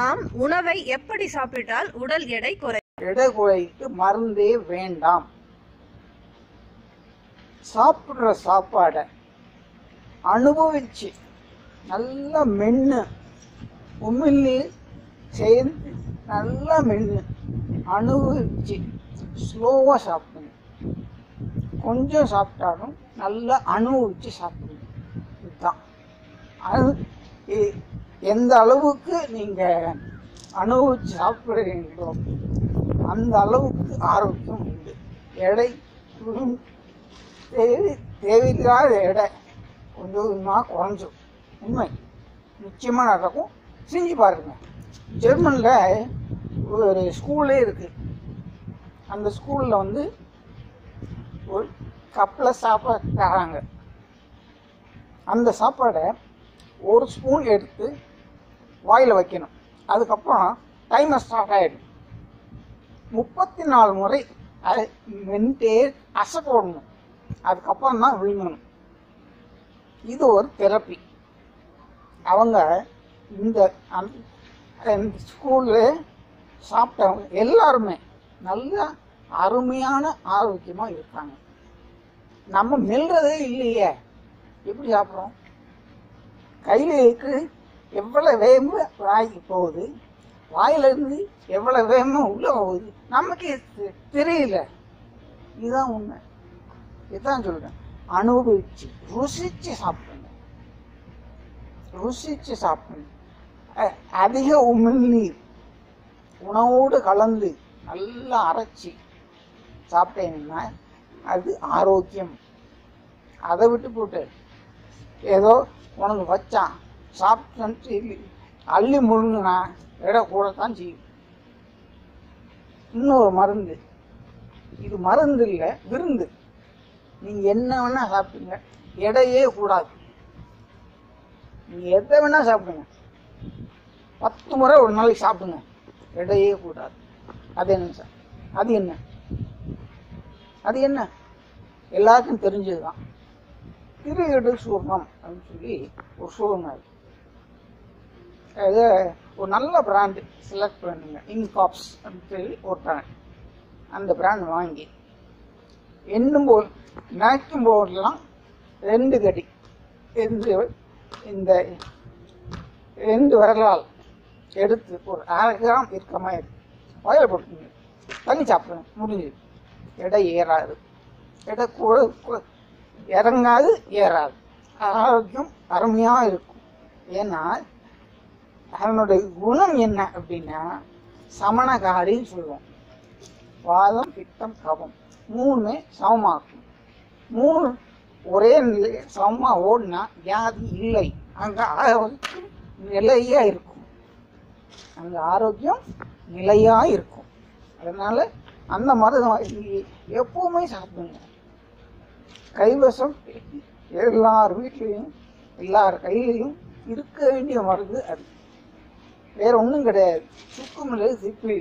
நாம் உணவை எப்படி சாப்பிட்டால் உடல் எடை குறை எடை குறைக்கு மருந்தே வேண்டாம் சாப்பிட்ற சாப்பாடை அனுபவிச்சு நல்லா மென்று உமிழ்நீ சேர்ந்து நல்லா மென்று அனுபவிச்சு ஸ்லோவாக சாப்பிடுங்க கொஞ்சம் சாப்பிட்டாலும் நல்லா அனுபவிச்சு சாப்பிடுங்க இதுதான் அது எ- எந்த அளவுக்கு நீங்கள் அனுபவிச்சு சாப்பிடுறீங்களோ அந்த அளவுக்கு ஆரோக்கியம் உண்டு எடை ம், தேவை தேவையில்லாத எடை கொஞ்சம் கொஞ்சமாக குறைஞ்சும் உண்மை நிச்சயமாக நடக்கும் செஞ்சு பாருங்க ஜெர்மனில் ஒரு ஸ்கூலே இருக்குது அந்த ஸ்கூலில் வந்து ஒரு கப்பில் சாப்பாடு தராங்க அந்த சாப்பாடை ஒரு ஸ்பூன் எடுத்து வாயில் வைக்கணும் அதுக்கப்புறம் டைமர் ஸ்டார்ட் ஆகிடும் முப்பத்தி நாலு முறை அதை மென்ட்டே அசை போடணும் அதுக்கப்புறம் தான் விழுங்கணும் இது ஒரு தெரப்பி அவங்க இந்த அந்த ஸ்கூலில் சாப்பிட்டவங்க எல்லாருமே நல்ல அருமையான ஆரோக்கியமாக இருக்காங்க நம்ம மெல்றதே இல்லையே எப்படி சாப்பிட்றோம் கையில் இருக்கு எவ்வளோ வேகமாக வாய்க்கு போகுது வாயிலிருந்து எவ்வளோ வேகமாக உள்ளே போகுது நமக்கே தெ- தெரியல இதுதான் உண்மை இதுதான் சொல்கிறேன் அனுபவிச்சு ருசிச்சு சாப்பிடுங்க ருசிச்சு சாப்பிடுங்க அ- அதிக உமிழ்நீர் உணவோடு கலந்து நல்லா அரைச்சி சாப்பிட்டீங்கன்னா அது ஆரோக்கியம் அதை விட்டு போட்டு ஏதோ உனக்கு வச்சான் சாப்பிட்டு அள்ளி முழுங்கினா எடை கூடத்தான் செய்யும் இன்னொரு மருந்து இது மருந்து இல்லை விருந்து நீங்க என்ன வேணா சாப்பிடுங்க எடையே கூடாது நீங்க எதை வேணா சாப்பிடுங்க பத்து முறை ஒரு நாளைக்கு சாப்பிடுங்க எடையே கூடாது அது என்ன சார் அது என்ன அது என்ன எல்லாருக்கும் தெரிஞ்சதுதான் திருஎடு சூர்ணம் அப்படின்னு சொல்லி ஒரு சூர்ணம் இருக்கு அது ஒரு நல்ல பிராண்டு செலக்ட் பண்ணுங்க இன்காப்ஸ் அப்படின்னு சொல்லி ஒரு பிராண்ட் அந்த பிராண்ட் வாங்கி எண்ணும் போது நினைக்கும் போதெல்லாம் ரெண்டு கடி ரெண்டு இந்த ரெண்டு விரலால் எடுத்து ஒரு அரை கிராம் இருக்க மாதிரி வயல போட்டுங்க தண்ணி சாப்பிடுங்க முடிஞ்சது எடை ஏறாது எடை கூட கூட- இறங்காது ஏறாது ஆரோக்கியம் அருமையாக இருக்கும் ஏன்னா அதனுடைய குணம் என்ன அப்படின்னா சமணகாரின்னு சொல்லுவோம் வாதம் பித்தம் கபம் மூணுமே சமமாக்கும் மூணு ஒரே நிலை சமமாக ஓடினா வியாதி இல்லை அங்கே ஆரோக்கியம் நிலையாக இருக்கும் அங்கே ஆரோக்கியம் நிலையாக இருக்கும் அதனால அந்த மருந்து வாங்கி எப்பவுமே சாப்பிடுங்க கைவசம் எல்லார் வீட்லேயும் எல்லார் கையிலையும் இருக்க வேண்டிய மருந்து அது வேற ஒன்றும் கிடையாது சுக்குமில்லை சிப்பி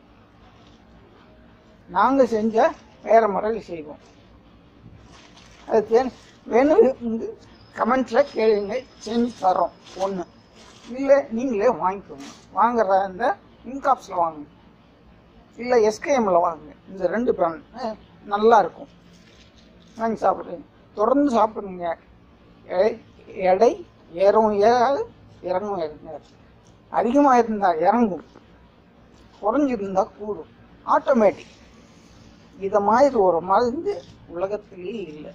நாங்கள் செஞ்ச வேற முறையில் செய்வோம் அது தே- வேணும் கமெண்ட்ஸில் கேளுங்க செஞ்சு தரோம் ஒன்று இல்லை நீங்களே வாங்கிக்கோங்க வாங்குறதா இருந்தால் இன்காப்ஸில் வாங்குங்க இல்லை எஸ்கேஎம்மில் வாங்குங்க இந்த ரெண்டு பிராண்ட் நல்லா இருக்கும் வாங்கி சாப்பிடுங்க தொடர்ந்து சாப்பிடுங்க எடை- எடை ஏறவும் ஏறாது இறங்கவும் இறங்காது அதிகமாக இருந்தால் இறங்கும் குறைஞ்சிருந்தா கூடும் ஆட்டோமேட்டிக் இதை மாதிரி ஒரு மருந்து உலகத்திலேயே இல்லை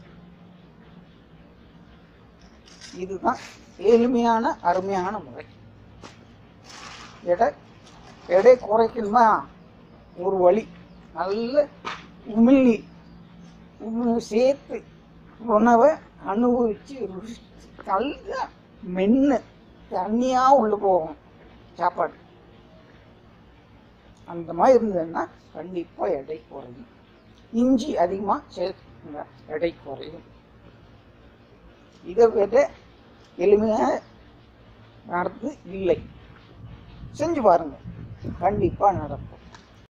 இதுதான் எளிமையான அருமையான முறை எடை எடை குறைக்கணுமா ஒரு வழி நல்ல உமிழ்நீர் உமிழ் சேர்த்து உணவை அனுபவிச்சு ருசிச்சு நல்லா மென்று தண்ணியாக உள்ள போகும் சாப்பாடு அந்த மாதிரி இருந்ததுன்னா கண்டிப்பாக எடை குறையும் இஞ்சி அதிகமாக சேர்த்துங்க எடை குறையும் இதை விட எளிமையாக நடந்து இல்லை செஞ்சு பாருங்க கண்டிப்பாக நடக்கும்